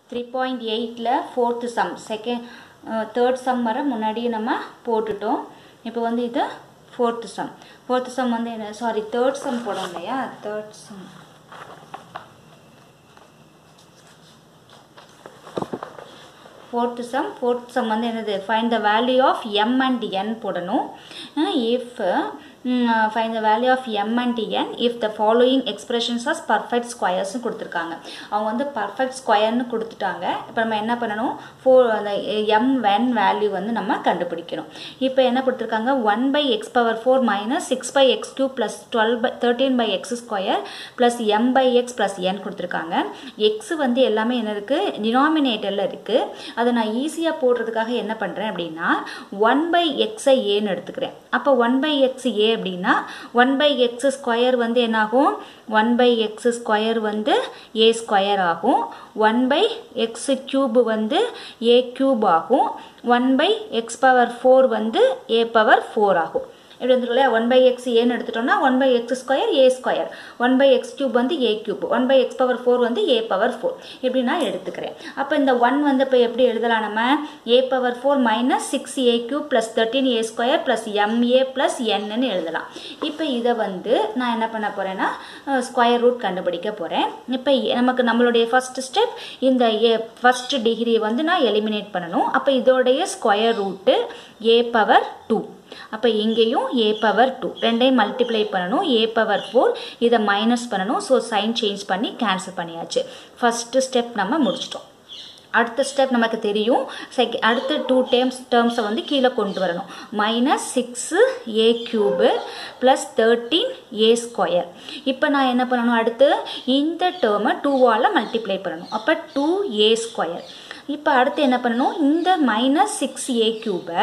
three point எயிட்டில் fourth sum second third sum வர முன்னாடியே நம்ம போட்டுட்டோம் இப்போ வந்து இது ஃபோர்த்து சம் ஃபோர்த்து சம் வந்து என்ன சாரி தேர்ட் சம் போடும் இல்லையா third sum fourth sum fourth sum வந்து என்னது find the value of m and n போடணும் if find the value of m and n if the following expressions as perfect ஸ்கொயர்ஸ்னு கொடுத்துருக்காங்க அவங்க வந்து பர்ஃபெக்ட் ஸ்கொயர்னு கொடுத்துட்டாங்க இப்போ நம்ம என்ன பண்ணணும் ஃபோர் அந்த எம் வென் வேல்யூ வந்து நம்ம கண்டுபிடிக்கணும் இப்போ என்ன கொடுத்துருக்காங்க one by x power four minus six by x cube plus twelve by thirteen by x square plus m by x plus n கொடுத்துருக்காங்க எக்ஸ் வந்து எல்லாமே என்ன இருக்குது டினாமினேட்டரில் இருக்குது அதை நான் ஈஸியாக போடுறதுக்காக என்ன பண்ணுறேன் அப்படின்னா ஒன் பை எக்ஸை ஏன்னு எடுத்துக்கிறேன் அப்போ ஒன் பை எக்ஸ் ஏ அப்படின்னா ஒன் பை எக்ஸ் ஸ்கொயர் வந்து என்னாகும் ஒன் பை எக்ஸ் ஸ்கொயர் வந்து ஏ ஸ்கொயர் ஆகும் ஒன் பை எக்ஸ் கியூப் வந்து ஏ கியூப் ஆகும் one by x power four வந்து ஏ பவர் ஃபோர் ஆகும் இப்படி வந்துடும் இல்லையா ஒன் பை எக்ஸ் ஏன்னு எடுத்துட்டோம்னா one by x square a square one by x cube வந்து a cube one by x power four வந்து ஏ பவர் ஃபோர் இப்படி நான் எடுத்துக்கிறேன் அப்போ இந்த ஒன் வந்து இப்போ எப்படி எழுதலாம் நம்ம a power four minus six a cube plus thirteen a square plus m a plus என்னன்னு எழுதலாம் இப்போ இதை வந்து நான் என்ன பண்ண போகிறேன்னா ஸ்கொயர் ரூட் கண்டுபிடிக்க போகிறேன் இப்போ நமக்கு நம்மளுடைய ஃபஸ்ட் ஸ்டெப் இந்த ஏ ஃபஸ்ட் டிகிரி வந்து நான் எலிமினேட் பண்ணணும் அப்போ இதோடைய square root a power two அப்போ இங்கேயும் ஏ பவர் டூ ரெண்டையும் மல்டிப்ளை பண்ணணும் ஏ பவர் ஃபோர் இதை மைனஸ் பண்ணணும் ஸோ சைன் சேஞ்ச் பண்ணி கேன்சல் பண்ணியாச்சு ஃபஸ்ட்டு ஸ்டெப் நம்ம முடிச்சிட்டோம் அடுத்த ஸ்டெப் நமக்கு தெரியும் செக் அடுத்த டூ டேர்ம்ஸ் டேர்ம்ஸை வந்து கீழே கொண்டு வரணும் minus six a cube plus thirteen a square இப்போ நான் என்ன பண்ணணும் அடுத்து இந்த டேர்மை டூவால் மல்டிப்ளை பண்ணணும் அப்போ டூ ஏ ஸ்கொயர் இப்போ அடுத்து என்ன பண்ணணும் இந்த மைனஸ் சிக்ஸ் ஏ க்யூபை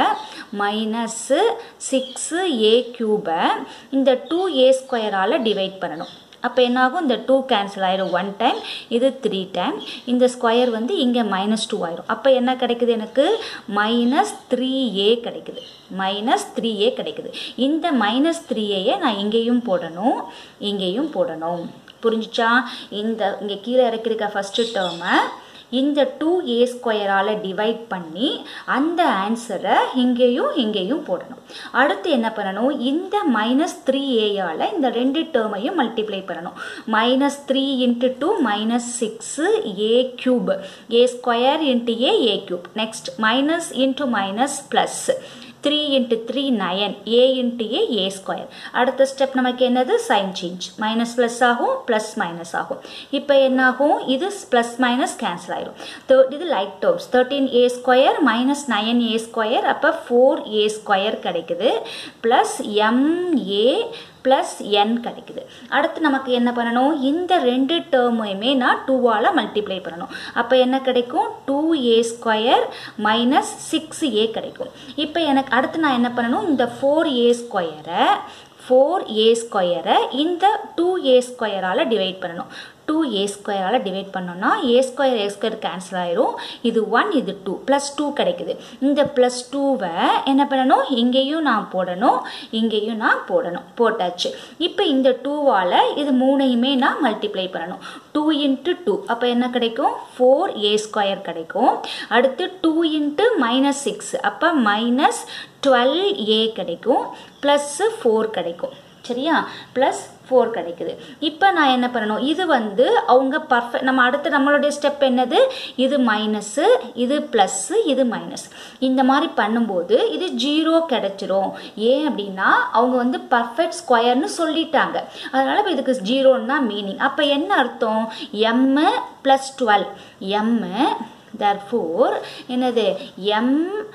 மைனஸ்ஸு சிக்ஸு ஏ க்யூபை இந்த டூ ஏ ஸ்கொயரால் டிவைட் பண்ணணும் அப்போ என்னாகும் இந்த டூ கேன்சல் ஆயிரும் ஒன் டைம் இது த்ரீ டைம் இந்த ஸ்கொயர் வந்து இங்கே மைனஸ் டூ ஆயிரும் அப்போ என்ன கிடைக்குது எனக்கு மைனஸ் த்ரீ ஏ கிடைக்குது மைனஸ் த்ரீ ஏ கிடைக்குது இந்த மைனஸ் த்ரீ ஏயை நான் இங்கேயும் போடணும் இங்கேயும் போடணும் புரிஞ்சிச்சா இந்த இங்கே கீழே இறக்கிருக்க ஃபஸ்ட்டு டேர்மை இந்த டூ ஏ ஸ்கொயரால் டிவைட் பண்ணி அந்த ஆன்சரை இங்கேயும் இங்கேயும் போடணும் அடுத்து என்ன பண்ணணும் இந்த மைனஸ் த்ரீ ஏயால் இந்த ரெண்டு டேர்மையும் மல்டிப்ளை பண்ணணும் minus three into two minus six a cube a square into a a cube next minus into minus plus three into three nine a into a a square அடுத்த step நமக்கு என்னது sign change minus plus ஆகும் plus minus ஆகும் இப்போ என்னாகும் இது plus minus cancel ஆயிரும் third இது like terms thirteen a square minus nine a square அப்போ ஃபோர் ஏ ஸ்கொயர் கிடைக்குது ப்ளஸ் எம்ஏ ப்ளஸ் என் கிடைக்குது அடுத்து நமக்கு என்ன பண்ணணும் இந்த ரெண்டு டேர்மையுமே நான் டூவால் மல்டிப்ளை பண்ணணும் அப்போ என்ன கிடைக்கும் two a square minus six a கிடைக்கும் இப்போ எனக்கு அடுத்து நான் என்ன பண்ணணும் இந்த ஃபோர் ஏ ஸ்கொயரை ஃபோர் ஏ ஸ்கொயரை இந்த டூ ஏ ஸ்கொயரால் டிவைட் பண்ணணும் டூ ஏ ஸ்கொயரால் டிவைட் பண்ணோம்னா a square a square cancel ஆயிரும் இது ஒன் இது டூ ப்ளஸ் டூ கிடைக்குது இந்த ப்ளஸ் டூவை என்ன பண்ணணும் இங்கேயும் நான் போடணும் இங்கேயும் நான் போடணும் போட்டாச்சு இப்போ இந்த டூவால் இது மூணையுமே நான் மல்டிப்ளை பண்ணணும் டூ இன்ட்டு டூ அப்போ என்ன கிடைக்கும் ஃபோர் ஏ ஸ்கொயர் கிடைக்கும் அடுத்து டூ இன்ட்டு மைனஸ் சிக்ஸ் அப்போ மைனஸ் டுவெல் ஏ கிடைக்கும் ப்ளஸ்ஸு ஃபோர் கிடைக்கும் சரியா ப்ளஸ் ஃபோர் கிடைக்குது இப்போ நான் என்ன பண்ணணும் இது வந்து அவங்க பர்ஃபெக்ட் நம்ம அடுத்து நம்மளுடைய ஸ்டெப் என்னது இது மைனஸ்ஸு இது ப்ளஸ்ஸு இது மைனஸ் இந்த மாதிரி பண்ணும்போது இது ஜீரோ கிடைச்சிரும் ஏன் அப்படின்னா அவங்க வந்து பர்ஃபெக்ட் ஸ்கொயர்னு சொல்லிட்டாங்க அதனால் இப்போ இதுக்கு ஜீரோன்னு தான் மீனிங் அப்போ என்ன அர்த்தம் m plus twelve m therefore என்னது m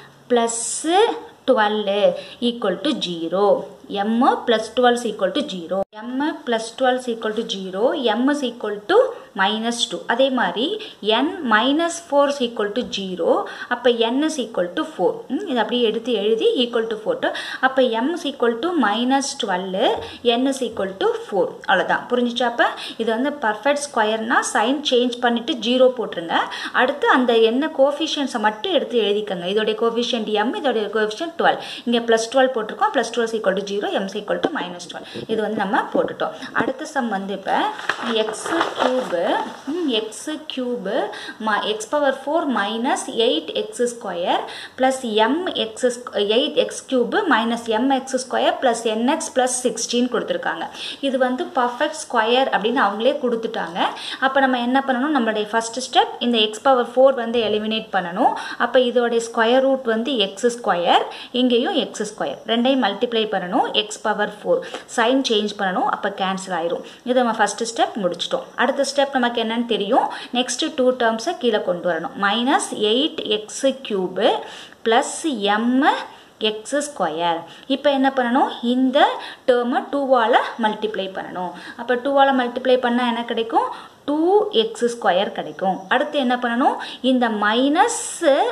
plus twelve equal to zero m plus 12 is equal to 0 m plus 12 is equal to 0 m is equal to minus 2 அதே மாதிரி n minus 4 is equal to 0 அப்போ n is equal to 4 இது அப்படியே எடுத்து எழுதி equal to 4 அப்போ m is equal to minus 12 n is equal to 4 அவ்வளோதான் புரிஞ்சிச்சா அப்போ இது வந்து பர்ஃபெக்ட் ஸ்கொயர்னா சைன் சேஞ்ச் பண்ணிவிட்டு ஜீரோ போட்டுருங்க அடுத்து அந்த என்ன கோஃபிஷியன்ஸை மட்டும் எடுத்து எழுதிக்கங்க இதோடைய கோஃபிஷியன்ட் m இதோடைய கோஃபிஷியன்ட் டுவெல் இங்கே ப்ளஸ் டுவெல் போட்டிருக்கோம் plus twelve equal to zero m's equal to minus twelve இது வந்து நம்ம போட்டுட்டோம் அடுத்த சம் வந்து இப்போ x cube cube x cube ம x power four minus eight x square plus m x eight x cube minus m x square plus nx plus sixteen கொடுத்துருக்காங்க இது வந்து பர்ஃபெக்ட் ஸ்கொயர் அப்படின்னு அவங்களே கொடுத்துட்டாங்க அப்போ நம்ம என்ன பண்ணணும் நம்மளுடைய ஃபர்ஸ்ட் ஸ்டெப் இந்த எக்ஸ் பவர் ஃபோர் வந்து எலிமினேட் பண்ணணும் அப்போ இதோடைய ஸ்கொயர் ரூட் வந்து எக்ஸ் ஸ்கொயர் இங்கேயும் எக்ஸ் ஸ்கொயர் ரெண்டையும் மல்டிப்ளை பண்ணணும் x power four sign change பண்ணணும் அப்போ கேன்சல் ஆயிரும் இது நம்ம ஃபஸ்ட்டு ஸ்டெப் முடிச்சிட்டோம் அடுத்த ஸ்டெப் நமக்கு என்னன்னு தெரியும் நெக்ஸ்ட்டு டூ டேர்ம்ஸை கீழே கொண்டு வரணும் minus eight x cube plus m x square இப்போ என்ன பண்ணணும் இந்த டேர்மை டூவால் மல்டிப்ளை பண்ணணும் அப்போ டூவால் மல்டிப்ளை பண்ணால் என்ன கிடைக்கும் டூ எக்ஸ் ஸ்கொயர் கிடைக்கும் அடுத்து என்ன பண்ணணும் இந்த மைனஸ்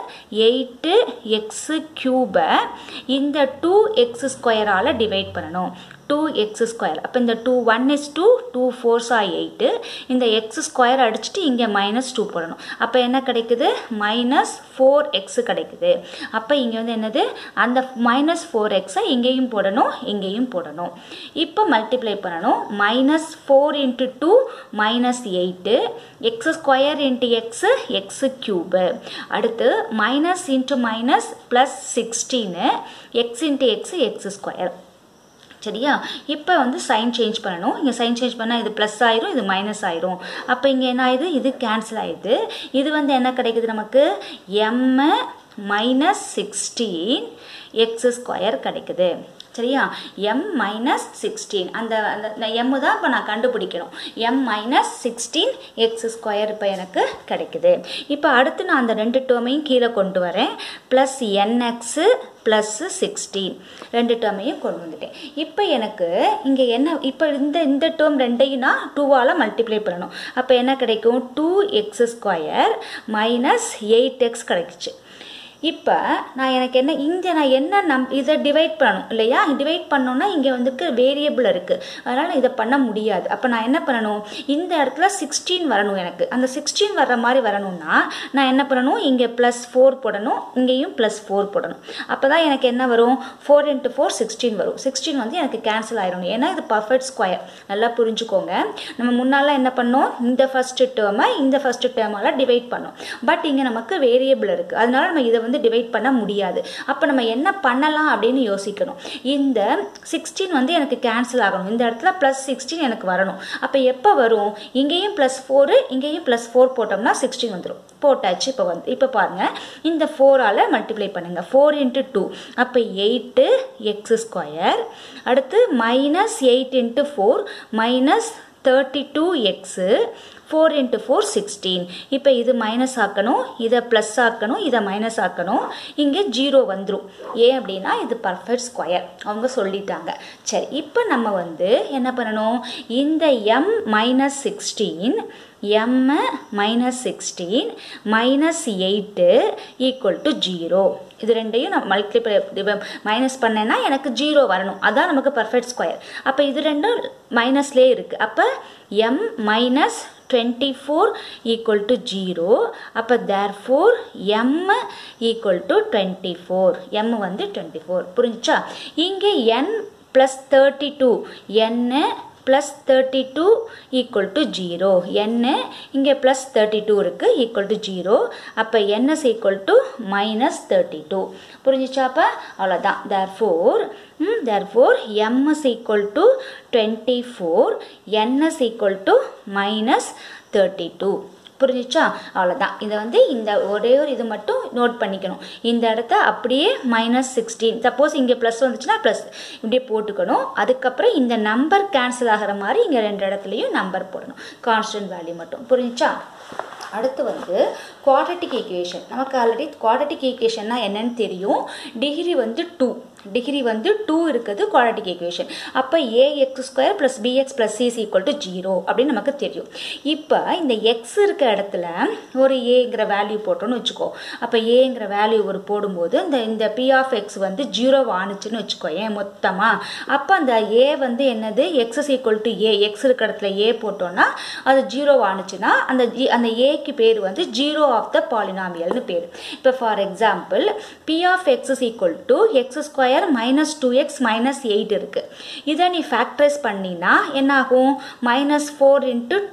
எயிட்டு எக்ஸு க்யூபை இந்த டூ எக்ஸ் ஸ்கொயரால் டிவைட் பண்ணணும் டூ எக்ஸ் ஸ்கொயர் அப்போ இந்த two one is two two ஃபோர்ஸா எயிட்டு இந்த எக்ஸ் ஸ்கொயர் அடிச்சுட்டு இங்கே மைனஸ் டூ போடணும் அப்போ என்ன கிடைக்குது மைனஸ் ஃபோர் எக்ஸ் கிடைக்குது அப்போ இங்கே வந்து என்னது அந்த மைனஸ் ஃபோர் எக்ஸை இங்கேயும் போடணும் இங்கேயும் போடணும் இப்போ மல்டிப்ளை பண்ணணும் minus four into two minus eight x square into x x cube அடுத்து minus into minus plus sixteen x into x x square சரியா இப்போ வந்து சைன் சேஞ்ச் பண்ணணும் இங்கே சைன் சேஞ்ச் பண்ணால் இது ப்ளஸ் ஆயிரும் இது மைனஸ் ஆயிரும் அப்போ இங்கே என்ன ஆயிடுது இது கேன்சல் ஆயிடுது இது வந்து என்ன கிடைக்குது நமக்கு m minus sixteen x square கிடைக்குது சரியா எம் மைனஸ் சிக்ஸ்டீன் அந்த அந்த எம்மு தான் இப்போ நான் கண்டுபிடிக்கணும் m minus sixteen x square இப்போ எனக்கு கிடைக்குது இப்போ அடுத்து நான் அந்த ரெண்டு டேர்மையும் கீழே கொண்டு வரேன் ப்ளஸ் என்எக்ஸு ப்ளஸ்ஸு சிக்ஸ்டீன் ரெண்டு டேர்மையும் கொண்டு வந்துட்டேன் இப்போ எனக்கு இங்கே என்ன இப்போ இந்த இந்த டேர்ம் ரெண்டையும் நான் டூவால் மல்டிப்ளை பண்ணணும் அப்போ என்ன கிடைக்கும் two X square minus eight x கிடைக்குச்சு இப்போ நான் எனக்கு என்ன இங்கே நான் என்ன நம் இதை டிவைட் பண்ணணும் இல்லையா டிவைட் பண்ணோன்னா இங்கே வந்துக்கு வேரியபிள் இருக்குது அதனால் இதை பண்ண முடியாது அப்போ நான் என்ன பண்ணணும் இந்த இடத்துல சிக்ஸ்டீன் வரணும் எனக்கு அந்த சிக்ஸ்டீன் வர்ற மாதிரி வரணும்னா நான் என்ன பண்ணணும் இங்கே ப்ளஸ் ஃபோர் போடணும் இங்கேயும் ப்ளஸ் ஃபோர் போடணும் அப்போ தான் எனக்கு என்ன வரும் ஃபோர் இன்ட்டு ஃபோர் சிக்ஸ்டீன் வரும் சிக்ஸ்டீன் வந்து எனக்கு கேன்சல் ஆயிடணும் ஏன்னா இது பர்ஃபெக்ட் ஸ்கொயர் நல்லா புரிஞ்சுக்கோங்க நம்ம முன்னால் என்ன பண்ணோம் இந்த ஃபஸ்ட்டு டேர்மை இந்த ஃபஸ்ட்டு டேர்மால் டிவைட் பண்ணோம் பட் இங்கே நமக்கு வேரியபிள் இருக்குது அதனால நம்ம இதை வந்து டிவைட் பண்ண முடியாது அப்போ நம்ம என்ன பண்ணலாம் அப்படின்னு யோசிக்கணும் இந்த சிக்ஸ்டீன் வந்து எனக்கு கேன்சல் ஆகணும் இந்த இடத்துல ப்ளஸ் சிக்ஸ்டீன் எனக்கு வரணும் அப்போ எப்போ வரும் இங்கேயும் ப்ளஸ் ஃபோரு இங்கேயும் ப்ளஸ் ஃபோர் போட்டோம்னா சிக்ஸ்டீன் வந்துடும் போட்டாச்சு இப்போ வந்து இப்போ பாருங்கள் இந்த ஃபோரால் மல்டிப்ளை பண்ணுங்கள் ஃபோர் இன்ட்டு டூ அப்போ எயிட்டு எக்ஸ் ஸ்கொயர் அடுத்து minus eight into four minus thirty two x four into four sixteen இப்போ இது மைனஸ் ஆக்கணும் இதை ப்ளஸ் ஆக்கணும் இதை மைனஸ் ஆக்கணும் இங்கே ஜீரோ வந்துடும் ஏன் அப்படின்னா இது பர்ஃபெக்ட் ஸ்கொயர் அவங்க சொல்லிட்டாங்க சரி இப்போ நம்ம வந்து என்ன பண்ணணும் இந்த m minus sixteen m minus sixteen minus eight equal to zero இது ரெண்டையும் நான் மல்டிப்ளை மைனஸ் பண்ணேன்னா எனக்கு ஜீரோ வரணும் அதான் நமக்கு பர்ஃபெக்ட் ஸ்கொயர் அப்போ இது ரெண்டும் மைனஸ்லேயே இருக்குது அப்போ m minus twenty four equal to zero அப்போ therefore m equal to twenty four m வந்து டுவெண்ட்டி ஃபோர் புரிஞ்சா இங்கே என் ப்ளஸ் தேர்ட்டி டூ என்ன plus thirty two equal to zero என்ன இங்கே ப்ளஸ் தேர்ட்டி டூ இருக்குது ஈக்குவல் டு ஜீரோ அப்போ n is equal to minus thirty two புரிஞ்சிச்சாப்பா அவ்வளோதான் therefore therefore m is equal to twenty four n is equal to minus thirty two புரிஞ்சிச்சா அவ்வளோதான் இதை வந்து இந்த ஒரே ஒரு இது மட்டும் நோட் பண்ணிக்கணும் இந்த இடத்த அப்படியே மைனஸ் சிக்ஸ்டீன் சப்போஸ் இங்கே ப்ளஸ் வந்துச்சுன்னா ப்ளஸ் இப்படியே போட்டுக்கணும் அதுக்கப்புறம் இந்த நம்பர் கேன்சல் ஆகிற மாதிரி இங்கே ரெண்டு இடத்துலையும் நம்பர் போடணும் கான்ஸ்டன்ட் வேல்யூ மட்டும் புரிஞ்சிச்சா அடுத்து வந்து குவாட்ரட்டிக் ஈக்குவேஷன் நமக்கு ஆல்ரெடி குவாட்ரட்டிக் ஈக்குவேஷன்னா என்னன்னு தெரியும் டிகிரி வந்து டூ டிகிரி வந்து டூ இருக்குது குவாட்ரட்டிக் ஈக்குவேஷன் அப்போ a x square plus b x plus c is equal to zero அப்படின்னு நமக்கு தெரியும் இப்போ இந்த எக்ஸ் இருக்க இடத்துல ஒரு ஏங்கிற வேல்யூ போட்டோன்னு வச்சுக்கோ அப்போ ஏங்கிற வேல்யூ ஒரு போடும்போது இந்த இந்த பி ஆஃப் எக்ஸ் வந்து ஜீரோ ஆணுச்சுன்னு வச்சுக்கோ ஏன் மொத்தமாக அப்போ அந்த ஏ வந்து என்னது x equal to a x இருக்க இடத்துல ஏ போட்டோன்னா அது ஜீரோ ஆணுச்சுன்னா அந்த ஜி அந்த ஏக்கு பேர் வந்து ஜீரோ ஆஃப் த பாலினாமியல்னு பேர் இப்போ for example p of x is equal to x square minus two x minus eight இருக்குது இதை நீ ஃபேக்டரைஸ் பண்ணினா என்ன ஆகும் மைனஸ் ஃபோர் இன்ட்டு டூ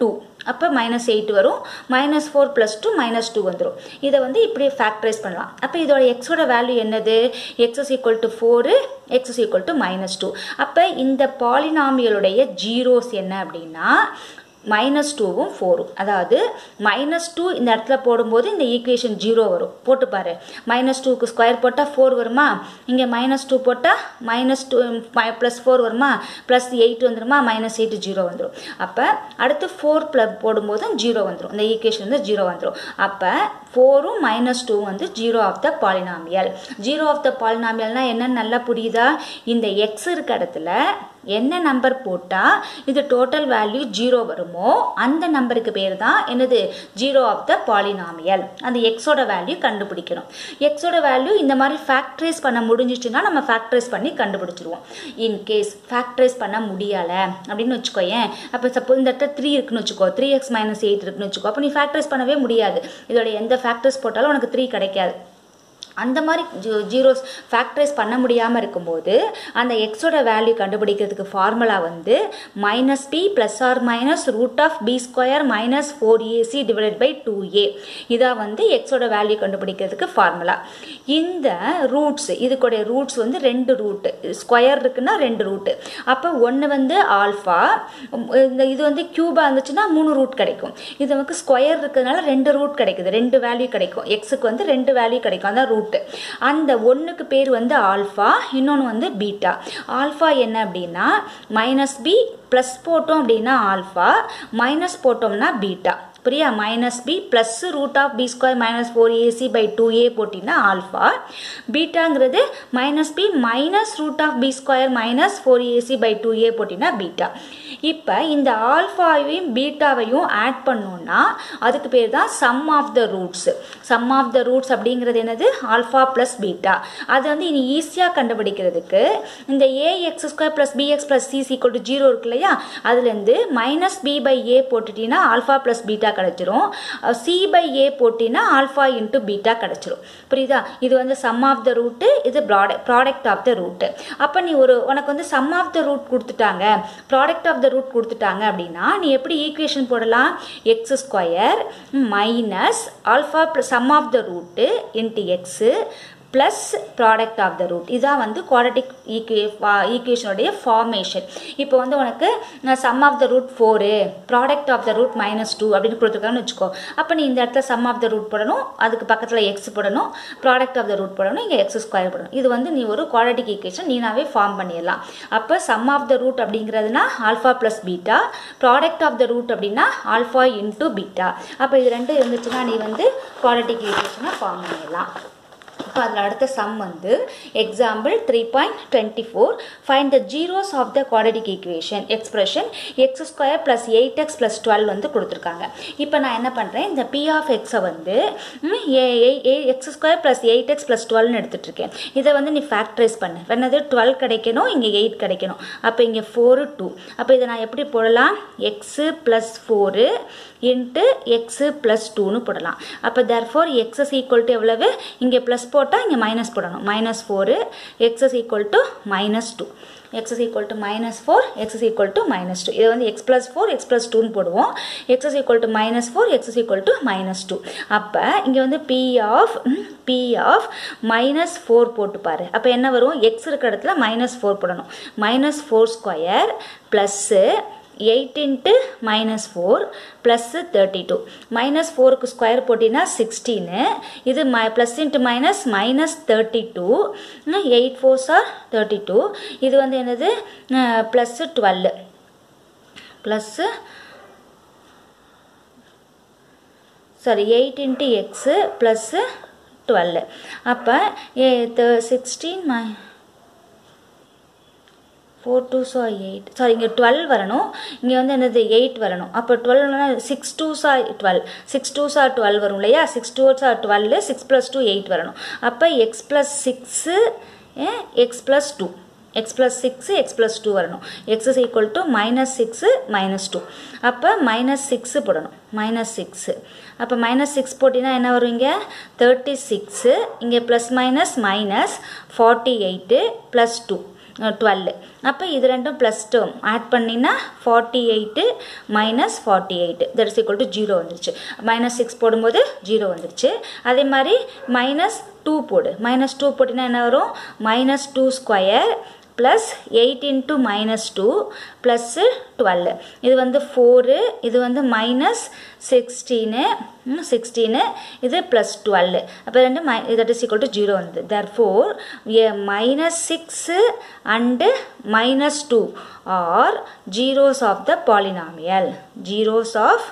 அப்போ மைனஸ் எயிட் வரும் minus four plus two minus two வந்துடும் இதை வந்து இப்படி ஃபேக்டரைஸ் பண்ணலாம் அப்போ இதோட எக்ஸோட வேல்யூ என்னது x is equal to four x is equal to minus two அப்போ இந்த பாலினாமியலுடைய ஜீரோஸ் என்ன அப்படின்னா மைனஸ் டூவும் ஃபோரும் அதாவது மைனஸ் டூ இந்த இடத்துல போடும்போது இந்த ஈக்குவேஷன் ஜீரோ வரும் போட்டு பாரு மைனஸ் டூக்கு ஸ்கொயர் போட்டால் ஃபோர் வருமா இங்கே மைனஸ் டூ போட்டால் மைனஸ் டூ ப்ளஸ் ஃபோர் வருமா ப்ளஸ் எயிட் வந்துருமா மைனஸ் எயிட் ஜீரோ வந்துடும் அப்போ அடுத்து ஃபோர் ப்ளஸ் போடும்போது ஜீரோ வந்துடும் இந்த ஈக்குவேஷன் வந்து ஜீரோ வந்துடும் அப்போ ஃபோரும் மைனஸ் டூ வந்து zero of the polynomial zero of the பாலினாமியல்னால் என்னன்னு நல்லா புரியுதா இந்த எக்ஸ் இருக்க இடத்துல என்ன நம்பர் போட்டால் இது டோட்டல் வேல்யூ ஜீரோ வருமோ அந்த நம்பருக்கு பேர் தான் என்னது ஜீரோ ஆஃப் த பாலினாமியல் அந்த எக்ஸோட வேல்யூ கண்டுபிடிக்கணும் எக்ஸோட வேல்யூ இந்த மாதிரி ஃபேக்டரைஸ் பண்ண முடிஞ்சிச்சுன்னா நம்ம ஃபேக்டரைஸ் பண்ணி கண்டுபிடிச்சிருவோம் இன்கேஸ் ஃபேக்டரைஸ் பண்ண முடியலை அப்படின்னு வச்சுக்கோயேன் அப்போ சப்போஸ் இந்த இடத்துல த்ரீ இருக்குன்னு வச்சுக்கோ த்ரீ எக்ஸ் மைனஸ் எயிட் இருக்குன்னு வச்சுக்கோ அப்போ நீ ஃபேக்டரைஸ் பண்ணவே முடியாது இதோட எந்த ஃபேக்டர்ஸ் போட்டாலும் உனக்கு த்ரீ கிடைக்காது அந்த மாதிரி ஜீரோஸ் ஃபேக்டரைஸ் பண்ண முடியாமல் இருக்கும்போது அந்த எக்ஸோட வேல்யூ கண்டுபிடிக்கிறதுக்கு ஃபார்முலா வந்து minus b plus or minus root of b square minus four a c divided by two a இதாக வந்து எக்ஸோட வேல்யூ கண்டுபிடிக்கிறதுக்கு ஃபார்முலா இந்த ரூட்ஸ் இதுக்குடைய ரூட்ஸ் வந்து ரெண்டு ரூட்டு ஸ்கொயர் இருக்குன்னா ரெண்டு ரூட்டு அப்போ ஒன்று வந்து ஆல்ஃபா இந்த இது வந்து க்யூபாக இருந்துச்சுன்னா மூணு ரூட் கிடைக்கும் இது நமக்கு ஸ்கொயர் இருக்கிறதுனால ரெண்டு ரூட் கிடைக்குது ரெண்டு வேல்யூ கிடைக்கும் எக்ஸுக்கு வந்து ரெண்டு வேல்யூ கிடைக்கும் அதான் ரூட் ரூட்டு அந்த ஒன்றுக்கு பேர் வந்து ஆல்ஃபா இன்னொன்று வந்து பீட்டா ஆல்ஃபா என்ன அப்படின்னா மைனஸ் பி ப்ளஸ் போட்டோம் அப்படின்னா ஆல்ஃபா மைனஸ் போட்டோம்னா பீட்டா புரியா minus b plus root of b square minus four a c by two a போட்டிங்கன்னா ஆல்ஃபா பீட்டாங்கிறது minus b minus root of b square minus four a c by two a போட்டிங்கன்னா beta இப்போ இந்த ஆல்ஃபாவையும் பீட்டாவையும் add பண்ணோன்னா அதுக்கு பேர் தான் sum of the roots sum of the roots அப்படிங்கிறது என்னது ஆல்ஃபா ப்ளஸ் பீட்டா அது வந்து இனி ஈஸியாக கண்டுபிடிக்கிறதுக்கு இந்த a x square plus b x plus c equal to zero இருக்கு இல்லையா அதுலேருந்து மைனஸ் பி பை ஏ போட்டுட்டீங்கன்னா ஆல்ஃபா ப்ளஸ் பீட்டா கிடச்சிரும் சி பை ஏ போட்டினா ஆல்ஃபா இன்ட்டு பீட்டா கிடச்சிரும் புரியுதா இது வந்து சம் ஆஃப் த ரூட்டு இது product product of the root அப்போ நீ ஒரு உனக்கு வந்து சம் ஆஃப் த ரூட் கொடுத்துட்டாங்க ப்ராடக்ட் ஆஃப் த ரூட் கொடுத்துட்டாங்க அப்படின்னா நீ எப்படி ஈக்குவேஷன் போடலாம் x square minus alpha sum of the root into x plus product of the root இதான் வந்து குவாடிக் ஈக்குவே ஈக்குவேஷனுடைய ஃபார்மேஷன் இப்போ வந்து உனக்கு sum of the root four product of the root minus two அப்படின்னு கொடுத்துருக்காங்கன்னு வச்சுக்கோ அப்போ நீ இந்த இடத்துல சம் ஆஃப் த ரூட் போடணும் அதுக்கு பக்கத்தில் எக்ஸ் போடணும் ப்ராடக்ட் ஆஃப் த ரூட் போடணும் இங்கே எக்ஸ் ஸ்கொயர் போடணும் இது வந்து நீ ஒரு குவாடிக் ஈக்குவேஷன் நீனாவே ஃபார்ம் பண்ணிடலாம் அப்போ சம் ஆஃப் த ரூட் அப்படிங்கிறதுனா alpha plus beta product of the root அப்படின்னா ஆல்ஃபா இன்ட்டு பீட்டா அப்போ இது ரெண்டும் இருந்துச்சுன்னா நீ வந்து குவாடிக் ஈக்குவேஷனை ஃபார்ம் பண்ணிடலாம் இப்போ அதில் அடுத்த சம் வந்து example three point twenty four find the zeros of the quadratic equation expression x square plus eight x plus twelve வந்து கொடுத்துருக்காங்க இப்போ நான் என்ன பண்ணுறேன் இந்த பி ஆஃப் எக்ஸை வந்து x square plus eight x plus டுவெல்னு எடுத்துகிட்டு இருக்கேன் இதை வந்து நீ ஃபேக்டரைஸ் பண்ணு என்னது டுவெல் கிடைக்கணும் இங்கே எயிட் கிடைக்கணும் அப்போ இங்கே ஃபோரு டூ அப்போ இதை நான் எப்படி போடலாம் x plus four into x plus டூன்னு போடலாம் அப்போ therefore x is equal to எவ்வளவு இங்கே ப்ளஸ் போட்டால் இங்கே மைனஸ் போடணும் minus four x is equal to minus two x is equal to minus 4 x is equal to minus 2 இது வந்து x plus 4 x plus 2 போடுவோம் x is equal to minus 4 x is equal to minus 2 அப்போ இங்கே வந்து p of p of minus 4 போட்டு பாரு அப்போ என்ன வரும் x இருக்கிற இடத்துல minus 4 போடணும் minus 4 square plus eight into minus four plus thirty two minus ஃபோருக்கு ஸ்கொயர் போட்டிங்கன்னா சிக்ஸ்டீனு இது மை plus into minus minus thirty two eight fours are thirty two இது வந்து என்னது plus twelve plus sorry eight into x plus twelve அப்போ sixteen மை four two are eight sorry இங்கே டுவெல் வரணும் இங்கே வந்து என்னது எயிட் வரணும் அப்போ டுவெல்னா six two are twelve six two are twelve வரும் இல்லையா six two are twelve six plus two eight வரணும் அப்போ x plus six x plus two x plus six x plus two வரணும் x is equal to minus six minus two அப்போ minus six போடணும் minus six அப்போ minus six போட்டிங்கன்னா என்ன வரும் இங்கே தேர்ட்டி சிக்ஸு இங்கே plus minus minus forty eight plus two twelve அப்போ இது ரெண்டும் ப்ளஸ் டேர்ம் ஆட் பண்ணினா forty eight minus forty eight that is equal to zero வந்துருச்சு மைனஸ் சிக்ஸ் போடும்போது ஜீரோ வந்துருச்சு அதே மாதிரி மைனஸ் டூ போடு மைனஸ் டூ போட்டினா என்ன வரும் minus two square plus eight into minus two plus twelve இது வந்து ஃபோரு இது வந்து மைனஸ் சிக்ஸ்டீனு சிக்ஸ்டீனு இது ப்ளஸ் டுவெல் அப்போ ரெண்டு மை that is equal to zero வந்து therefore minus six and minus two are zeros of the polynomial zeros of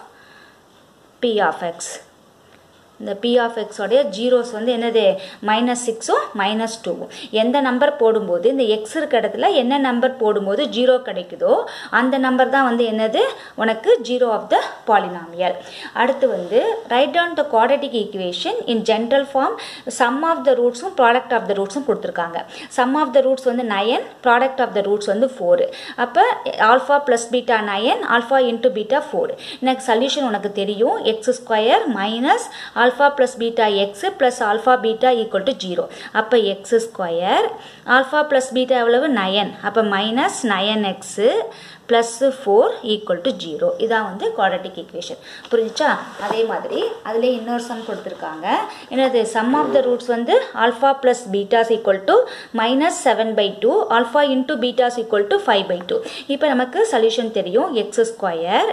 p of x இந்த பி ஆஃப் எக்ஸோடைய ஜீரோஸ் வந்து என்னது மைனஸ் சிக்ஸும் மைனஸ் டூவும் எந்த நம்பர் போடும்போது இந்த எக்ஸ் இருக்க இடத்துல என்ன நம்பர் போடும்போது ஜீரோ கிடைக்குதோ அந்த நம்பர் தான் வந்து என்னது உனக்கு ஜீரோ ஆஃப் த பாலினாமியல் அடுத்து வந்து write down the quadratic equation in general form sum of the ரூட்ஸும் ப்ராடக்ட் ஆஃப் த ரூட்ஸும் கொடுத்துருக்காங்க சம் ஆஃப் த ரூட்ஸ் வந்து nine product of the roots வந்து ஃபோரு அப்போ alpha plus beta nine alpha into beta four எனக்கு solution உனக்கு தெரியும் x square minus alpha plus beta x plus alpha beta equal to zero அப்போ x square alpha plus beta எவ்வளவு nine அப்போ minus nine x plus four equal to zero இதான் வந்து quadratic equation புரிஞ்சுச்சா அதே மாதிரி அதிலே இன்னொரு சம் கொடுத்துருக்காங்க என்னது சம் ஆஃப் த ரூட்ஸ் வந்து alpha plus betas equal to minus seven by two alpha into beta is equal to five by two இப்போ நமக்கு சொல்யூஷன் தெரியும் x square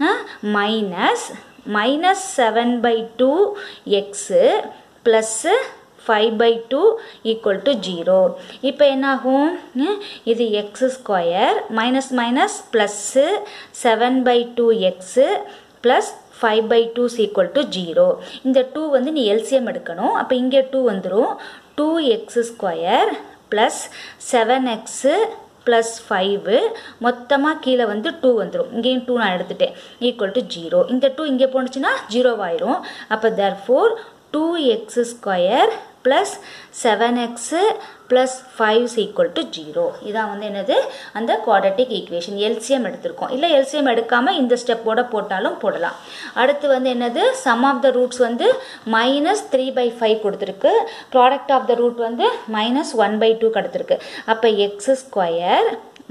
minus minus seven by two x plus five by two equal to zero இப்போ என்னாகும் இது x square minus minus plus seven by two x plus five by two equal to zero இந்த two வந்து நீ LCM எடுக்கணும் அப்போ இங்கே two வந்துடும் two X square plus seven x plus five மொத்தமாக கீழே வந்து டூ வந்துடும் இங்கேயும் டூ நான் எடுத்துட்டேன் ஈக்குவல் டு ஜீரோ இந்த டூ இங்கே போணுச்சுன்னா ஜீரோவாயிரும் அப்போ therefore two X square plus seven x plus five equal to zero இதான் வந்து என்னது அந்த குவாட்ரட்டிக் ஈக்குவேஷன் எல்சிஎம் எடுத்திருக்கோம் இல்லை எல்சிஎம் எடுக்காமல் இந்த ஸ்டெப்போட போட்டாலும் போடலாம் அடுத்து வந்து என்னது சம் ஆஃப் த ரூட்ஸ் வந்து மைனஸ் த்ரீ பை ஃபைவ் கொடுத்துருக்கு ப்ராடக்ட் ஆஃப் த ரூட் வந்து மைனஸ் ஒன் பை டூ கொடுத்துருக்கு அப்போ x square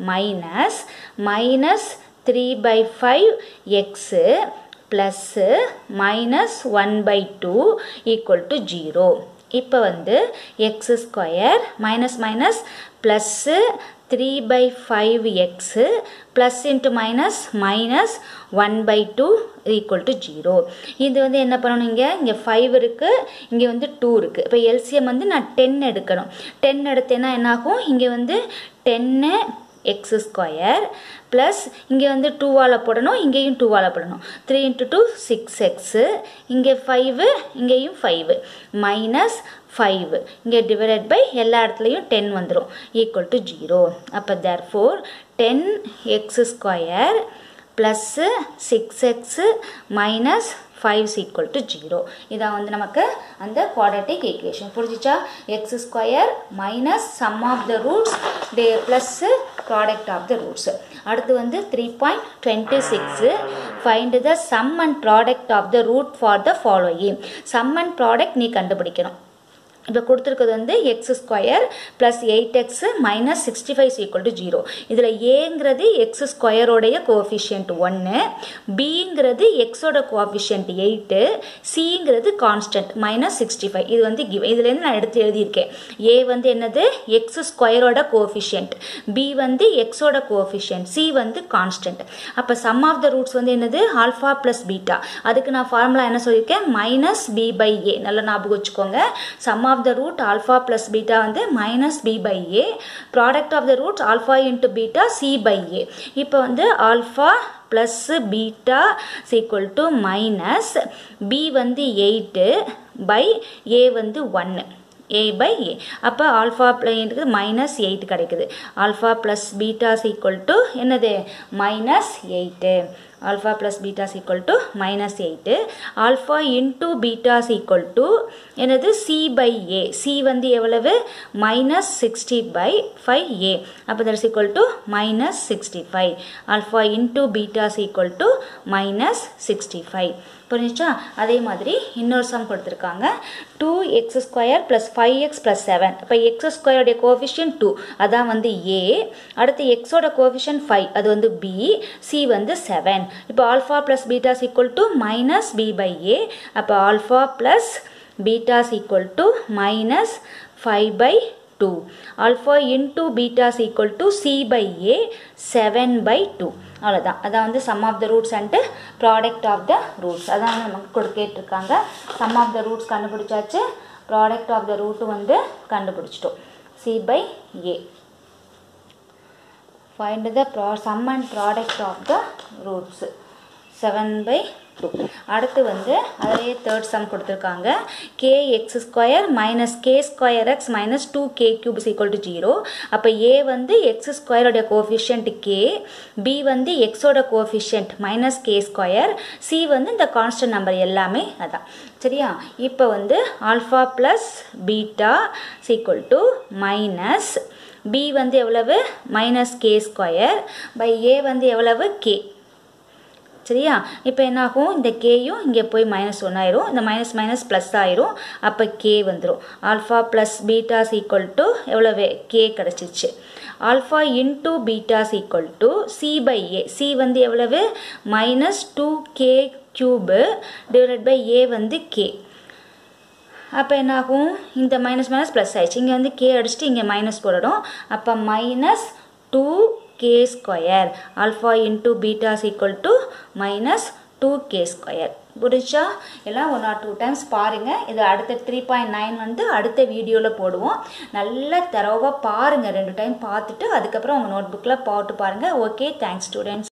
minus minus three by five x plus minus one by two equal to zero இப்போ வந்து x square minus minus plus three by five x plus into minus minus one by two equal to zero இது வந்து என்ன பண்ணணும் இங்கே இங்கே five இருக்குது இங்கே வந்து டூ இருக்குது இப்போ எல்சிஎம் வந்து நான் டென் எடுக்கணும் டென் எடுத்தேன்னா என்னாகும் இங்கே வந்து டென்னு எக்ஸ் ஸ்கொயர் ப்ளஸ் இங்கே வந்து டூவால் போடணும் இங்கேயும் டூவால் போடணும் three into two six x இங்கே ஃபைவு இங்கேயும் ஃபைவு மைனஸ் ஃபைவ் இங்கே டிவைடட் பை எல்லா இடத்துலையும் டென் வந்துடும் ஈக்குவல் டு ஜீரோ அப்போ therefore ten x square plus six x minus five equal to zero இதான் வந்து நமக்கு அந்த குவாட்ரட்டிக் ஈக்குவேஷன் புரிஞ்சிச்சா x square minus sum of the roots டே plus product of the roots அடுத்து வந்து three point twenty six find the sum and product of the root for the following sum and product நீ கண்டுபிடிக்கணும் இப்போ கொடுத்துருக்கிறது வந்து x square plus eight x minus sixty five equal to zero இதில் ஏங்கிறது x ஸ்கொயரோடைய கோஃபிஷியன்ட் ஒன்று பிங்கிறது எக்ஸோட கோஃபிஷியன்ட் எயிட்டு சிங்கிறது கான்ஸ்டன்ட் மைனஸ் சிக்ஸ்டி ஃபைவ் இது வந்து கிவ் இதுலேருந்து நான் எடுத்து எழுதியிருக்கேன் ஏ வந்து என்னது எக்ஸ் ஸ்கொயரோட கோஃபிஷியன்ட் பி வந்து எக்ஸோட கோஃபிஷியன்ட் சி வந்து கான்ஸ்டன்ட் அப்போ சம் ஆஃப் த ரூட்ஸ் வந்து என்னது ஆல்ஃபா ப்ளஸ் பீட்டா அதுக்கு நான் ஃபார்முலா என்ன சொல்லியிருக்கேன் மைனஸ் பி பை ஏ நல்லா ஞாபகம் வச்சுக்கோங்க sum of the root alpha plus beta வந்து minus B by A product of the root alpha into beta C by A இப்போ வந்து alpha plus beta equal to minus B வந்து eight by A வந்து ஒன்று A by A அப்போ alpha பிளேன்றது minus eight கிடைக்குது alpha plus betas equal to என்னது minus eight alpha plus beta is equal to minus eight alpha into beta is equal to என்னது C by A C வந்து எவ்வளவு minus sixty by five A அப்போ that is equal to minus sixty five alpha into beta is equal to minus sixty five புரிஞ்சுச்சா அதே மாதிரி இன்னொரு sum கொடுத்துருக்காங்க two X square plus five X plus seven இப்போ X ஸ்கொயருடைய coefficient two அதான் வந்து ஏ அடுத்து எக்ஸோட கோஃபிஷியன் ஃபைவ் அது வந்து பி சி வந்து செவன் இப்போ alpha plus betas equal to minus B by A அப்போ alpha plus betas equal to minus five by two alpha into betas equal to C by A seven by two அவ்வளோதான் அதான் வந்து sum of the roots and product of the roots அதான் வந்து நமக்கு கொடு கேட்டிருக்காங்க sum of the roots கண்டுபிடிச்சாச்சு product of the root வந்து கண்டுபிடிச்சிட்டோம் C by A find the ப்ரா sum and product of the roots seven by two அடுத்து வந்து அதிலேயே தேர்ட் சம் கொடுத்துருக்காங்க K X square minus K square X minus two K cube is equal to zero அப்போ A வந்து X ஸ்கொயரோடைய coefficient K B வந்து எக்ஸோட coefficient minus K square C வந்து இந்த கான்ஸ்டன்ட் நம்பர் எல்லாமே அதான் சரியா இப்போ வந்து alpha plus beta equal to minus B வந்து எவ்வளவு minus K square by A வந்து எவ்வளவு கே சரியா இப்போ என்னாகும் இந்த கேயும் இங்கே போய் மைனஸ் ஒன் ஆயிரும் இந்த மைனஸ் மைனஸ் ப்ளஸ் ஆயிரும் அப்போ கே வந்துடும் alpha plus betas equal to எவ்வளவு கே கிடச்சிச்சு alpha into betas equal to C by A C வந்து எவ்வளவு minus two K cube divide by A வந்து கே அப்போ என்னாகும் இந்த மைனஸ் மைனஸ் ப்ளஸ் ஆயிடுச்சு இங்கே வந்து கே அடிச்சுட்டு இங்கே மைனஸ் போடணும் அப்போ minus two K square alpha into betas equal to minus two K square புரிச்சா எல்லாம் ஒன் ஆர் டூ டைம்ஸ் பாருங்கள் இது அடுத்த த்ரீ பாயிண்ட் நைன் வந்து அடுத்த வீடியோவில் போடுவோம் நல்லா தரவாக பாருங்கள் ரெண்டு டைம் பார்த்துட்டு அதுக்கப்புறம் உங்கள் நோட் புக்கில் போட்டு பாருங்கள் ஓகே தேங்க்ஸ் ஸ்டூடெண்ட்ஸ்